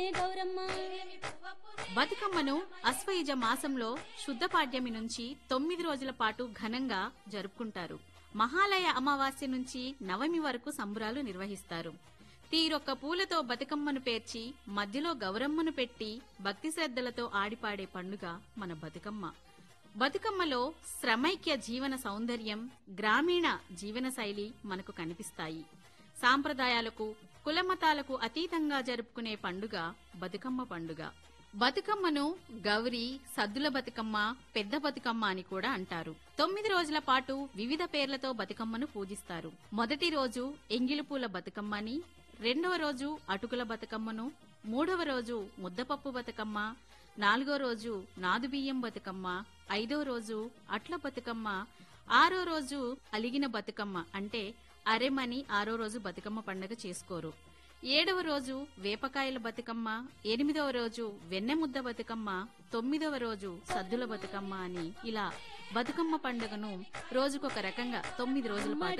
బతుకమ్మను అశ్వయుజ మాసంలో శుద్ధ పాడ్యమి నుంచి తొమ్మిది రోజుల పాటు ఘనంగా జరుపుకుంటారు మహాలయ అమావాస్య నుంచి నవమి వరకు సంబురాలు నిర్వహిస్తారు తీరొక్క పూలతో బతుకమ్మను పేర్చి మధ్యలో గౌరమ్మను పెట్టి భక్తి శ్రద్ధలతో ఆడిపాడే పండుగ మన బతుకమ్మ బతుకమ్మలో శ్రమైక్య జీవన సౌందర్యం గ్రామీణ జీవన శైలి మనకు కనిపిస్తాయి సాంప్రదాయాలకు కులమతాలకు అతీతంగా జరుపుకునే పండుగ బతుకమ్మ పండుగ బతుకమ్మను గౌరీ సద్దుల బతుకమ్మ పెద్ద బతుకమ్మ అని కూడా అంటారు తొమ్మిది రోజుల పాటు వివిధ పేర్లతో బతుకమ్మను పూజిస్తారు మొదటి రోజు ఎంగిలిపూల బతుకమ్మ అని రెండవ రోజు అటుకుల బతుకమ్మను మూడవ రోజు ముద్దపప్పు బతుకమ్మ నాలుగో రోజు నాదుబియ్యం బతుకమ్మ ఐదో రోజు అట్ల బతుకమ్మ ఆరో రోజు అలిగిన బతుకమ్మ అంటే అరెమని ఆరో రోజు బతుకమ్మ పండగ చేసుకోరు ఏడవ రోజు వేపకాయల బతుకమ్మ ఎనిమిదవ రోజు వెన్నెముద్ద బతుకమ్మ తొమ్మిదవ రోజు సద్దుల బతుకమ్మ అని ఇలా బతుకమ్మ పండుగను రోజుకొక రకంగా తొమ్మిది రోజుల పాటు